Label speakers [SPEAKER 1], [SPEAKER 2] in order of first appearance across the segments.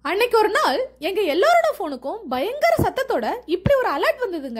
[SPEAKER 1] அன்னைக்கு ஒரு நாள் எங்க எல்லாரோட போனுக்கும் பயங்கர சத்தத்தோட இப்படி ஒரு அலர்ட் வந்ததுங்க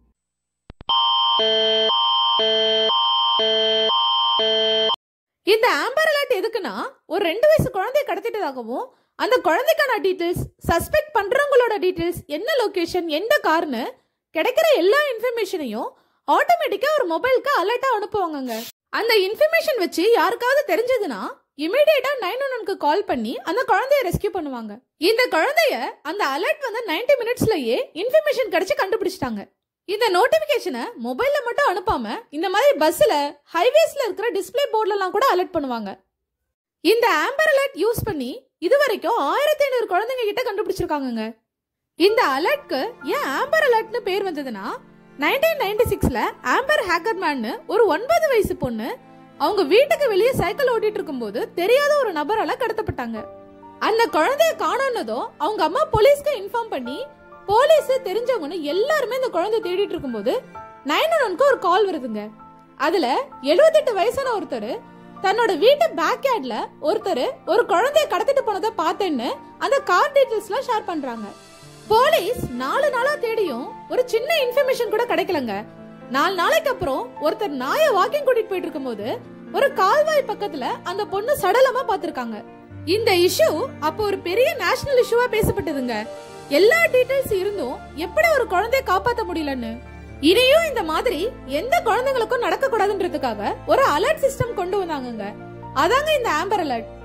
[SPEAKER 1] இந்த ஆம்பர் அலர்ட் எதுக்குன்னா ஒரு ரெண்டு வயசு குழந்தைய கடத்திட்டதாகவும் அந்த குழந்தைக்கான டீடைல்ஸ் சஸ்பெக்ட் பண்றவங்களோட டீடைல்ஸ் என்ன லொகேஷன் எந்த கார்னு கிடைக்கிற எல்லா இன்ஃபர்மேஷனையும் ஆட்டோமேட்டிக்கா ஒரு மொபைலுக்கு அலர்ட்டா அனுப்புவாங்கங்க அந்த இன்ஃபர்மேஷன் வச்சு யாருக்காவது தெரிஞ்சதுன்னா இமிடியேட்டா நைன் ஒன்னுக்கு கால் பண்ணி அந்த குழந்தைய ரெஸ்கியூ பண்ணுவாங்க இந்த குழந்தைய அந்த அலர்ட் வந்து 90 மினிட்ஸ்லயே இன்ஃபர்மேஷன் கிடைச்சு கண்டுபிடிச்சிட்டாங்க இந்த நோட்டிபிகேஷனை மொபைல்ல மட்டும் அனுப்பாம இந்த மாதிரி பஸ்ல ஹைவேஸ்ல இருக்கிற டிஸ்ப்ளே போர்ட்லலாம் கூட அலர்ட் பண்ணுவாங்க இந்த ஆம்பர் அலர்ட் யூஸ் பண்ணி இது வரைக்கும் ஆயிரத்தி ஐநூறு குழந்தைங்க கிட்ட கண்டுபிடிச்சிருக்காங்கங்க இந்த அலர்ட்க்கு ஏன் ஆம்பர் அலர்ட்னு பேர் வந்ததுன்னா நைன்டீன் நைன்டி சிக்ஸ்ல ஆம்பர் ஹேக்கர்மேன்னு ஒரு ஒன்பது வயசு பொண்ணு அவங்க வீட்டுக்கு வெளியே சைக்கிள் ஓட்டிட்டு இருக்கும்போது தெரியாத ஒரு நபரால கடத்தப்பட்டாங்க அந்த குழந்தைய காணோன்னதும் அவங்க அம்மா போலீஸ்க்கு இன்ஃபார்ம் பண்ணி போலீஸ் தெரிஞ்சவங்கன்னு எல்லாருமே இந்த குழந்தைய தேடிட்டு இருக்கும்போது நைன் ஒன்க்கு ஒரு கால் வருதுங்க அதுல 78 வயசான ஒருத்தர் தன்னோட வீட்டு பேக் யார்ட்ல ஒருத்தர் ஒரு குழந்தைய கடத்திட்டு போனதை பார்த்தேன்னு அந்த கார் டீடைல்ஸ்லாம் ஷேர் பண்றாங்க போலீஸ் நாலு நாளா தேடியும் ஒரு சின்ன இன்ஃபர்மேஷன் கூட கிடைக்கலங்க நாலு நாளைக்கு அப்புறம் ஒருத்தர் நாயை வாக்கிங் கூட்டிட்டு போயிட்டு இருக்கும்போது ஒரு கால்வாய் பக்கத்துல அந்த பொண்ணு சடலமா பார்த்திருக்காங்க இந்த இஷ்யூ அப்போ ஒரு பெரிய நேஷனல் இஷ்யூவா பேசப்பட்டதுங்க எல்லா டீடைல்ஸ் இருந்தும் எப்படி ஒரு குழந்தைய காப்பாத்த முடியலன்னு இனியும் இந்த மாதிரி எந்த குழந்தைங்களுக்கும் நடக்க கூடாதுன்றதுக்காக ஒரு அலர்ட் சிஸ்டம் கொண்டு வந்தாங்கங்க அதாங்க இந்த ஆம்பர் அலர்ட்